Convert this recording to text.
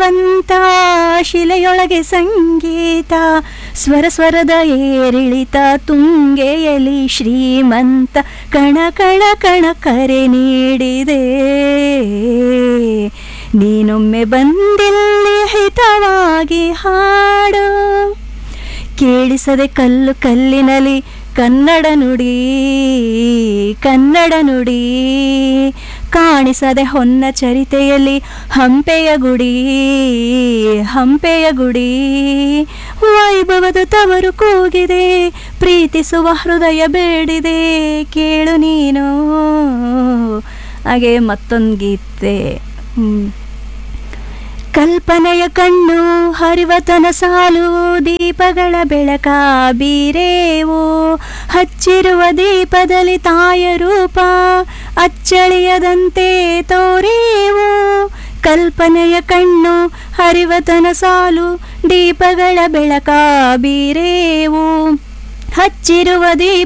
ಭಗವಂತ ಶಿಲೆಯೊಳಗೆ ಸಂಗೀತ ಸ್ವರ ಸ್ವರದ ಏರಿಳಿತ ತುಂಗೆಯಲಿ ಶ್ರೀಮಂತ ಕಣ ಕಣ ಕಣ ಕರೆ ನೀಡಿದೆ ನೀನೊಮ್ಮೆ ಬಂದಿಲ್ಲಿ ಹಿತವಾಗಿ ಹಾಡು ಕೇಳಿಸದೆ ಕಲ್ಲು ಕಲ್ಲಿನಲಿ ಕನ್ನಡ ನುಡಿ ಕನ್ನಡ ನುಡಿ ಕಾಣಿಸದೆ ಹೊನ್ನ ಚರಿತೆಯಲ್ಲಿ ಹಂಪೆಯ ಗುಡಿ ಹಂಪೆಯ ಗುಡಿ ವೈಭವದ ತವರು ಕೂಗಿದೆ ಪ್ರೀತಿಸುವ ಹೃದಯ ಬೇಡಿದೆ ಕೇಳು ನೀನು ಹಾಗೆ ಮತ್ತೊಂದು ಗೀತೆ ಹ್ಮ್. ಕಲ್ಪನೆಯ ಕಣ್ಣು ಹರಿವತನ ಸಾಲು ದೀಪಗಳ ಬೆಳಕ ಬೀರೇವು ಹಚ್ಚಿರುವ ದೀಪದಲ್ಲಿ ತಾಯ ರೂಪ ಅಚ್ಚಳಿಯದಂತೆ ತೋರೇವು ಕಲ್ಪನೆಯ ಕಣ್ಣು ಹರಿವತನ ಸಾಲು ದೀಪಗಳ ಬೆಳಕ ಬೀರೇವು ಹಚ್ಚಿರುವ ದೀಪ